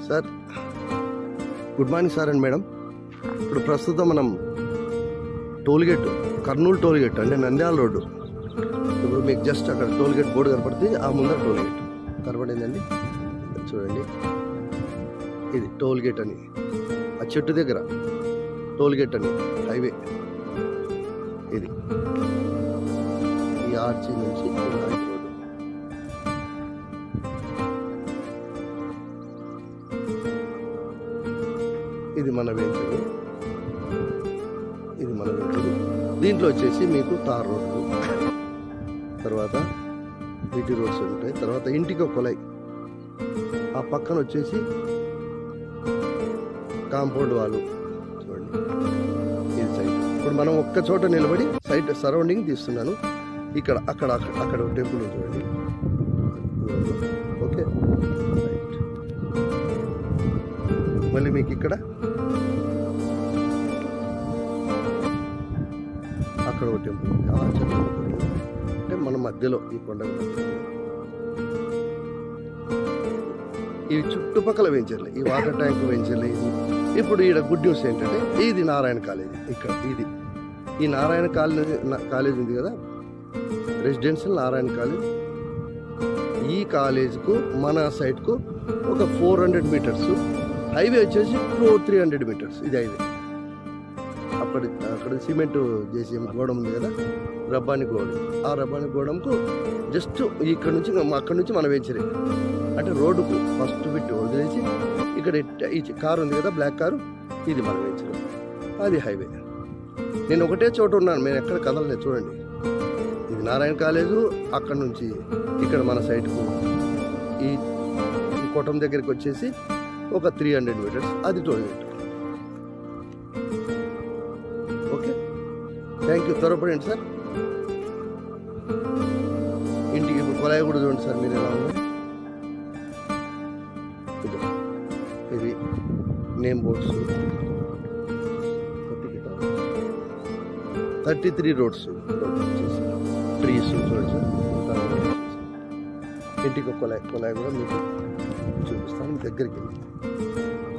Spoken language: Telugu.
Sir good morning sir and madam ఇప్పుడు ప్రస్తుతం మనం టోల్గేట్ కర్నూలు టోల్గేట్ అంటే నంద్యాల రోడ్డు ఇప్పుడు మీకు జస్ట్ అక్కడ టోల్గేట్ బోర్డు కనపడుతుంది ఆ ముందర టోల్గేట్ కనపడిందండి చూడండి ఇది టోల్గేట్ అని ఆ చెట్టు దగ్గర టోల్గేట్ అని హైవే ఇది ఈ ఆర్చి నుంచి ఈ నాయక్ రోడ్డు ఇది మన వెంచరు ఇది మన వెంచరు దీంట్లో వచ్చేసి మీకు తార్ రోడ్డు తర్వాత వీటి రోడ్స్ ఉంటాయి తర్వాత ఇంటికి ఒక కొలై ఆ పక్కన వచ్చేసి కాంపౌండ్ వాళ్ళు చూడండి ఇది సైట్ ఇప్పుడు మనం ఒక్క చోట నిలబడి సైట్ సరౌండింగ్ తీస్తున్నాను ఇక్కడ అక్కడ అక్కడ అక్కడ ఒక టెంపుల్ ఉంది చూడండి ఓకే రైట్ మళ్ళీ మీకు ఇక్కడ అక్కడ ఒక టెంపుల్ ఉంది ఆ చెట్టు ఒకటి. అంటే మన మధ్యలో ఈ కొండ మధ్యలో. ఈ చుట్టుపక్కల వెంచర్లే ఈ వాటర్ ట్యాంక్ వెంచర్లే ఇది ఇప్పుడు ఈడ గుడ్ న్యూస్ ఏంటంటే ఇది నారాయణ కాలేజీ ఇక్కడ ఇది ఈ నారాయణ కాలేజీ కాలేజ్ ఉంది కదా రెసిడెన్షియల్ నారాయణ కాలేజ్ ఈ కాలేజ్కు మన సైట్కు ఒక ఫోర్ హండ్రెడ్ మీటర్స్ హైవే వచ్చేసి టూ త్రీ హండ్రెడ్ మీటర్స్ ఇది హైవే అక్కడ అక్కడ సిమెంట్ చేసి గోడం ఉంది కదా రబ్బాని గోడం ఆ రబ్బాని గోడంకు జస్ట్ ఇక్కడ నుంచి అక్కడ నుంచి మన వెంచరే అంటే రోడ్డుకు ఫస్ట్ బిట్ వదిలేసి ఇక్కడ ఇట్ట- ఈ కారు ఉంది కదా బ్లాక్ కారు ఇది మన వెంచరు అది హైవే నేను ఒకటే చోట ఉన్నాను నేను ఎక్కడ కదలలేదు చూడండి ఇది నారాయణ కాలేజు అక్కడ నుంచి ఇక్కడ మన సైడ్కు ఈ ఈ కొట్టం దగ్గరికి వచ్చేసి ఒక త్రీ హండ్రెడ్ మీటర్స్ అది టోల్గేట్ ఓకే థ్యాంక్ యూ త్వరపడండి సార్ ఇంటికి ఇప్పుడు కొలాయి కూడా చూడండి సార్ మీరు ఎలా ఉంది ఇదో ఇది name boards thirty three roads trees చూడండి సార్ ఇంటికి ఒక కొలాయి కొలాయి కూడా మీకు చూపిస్తాను దగ్గరికి వెళ్ళి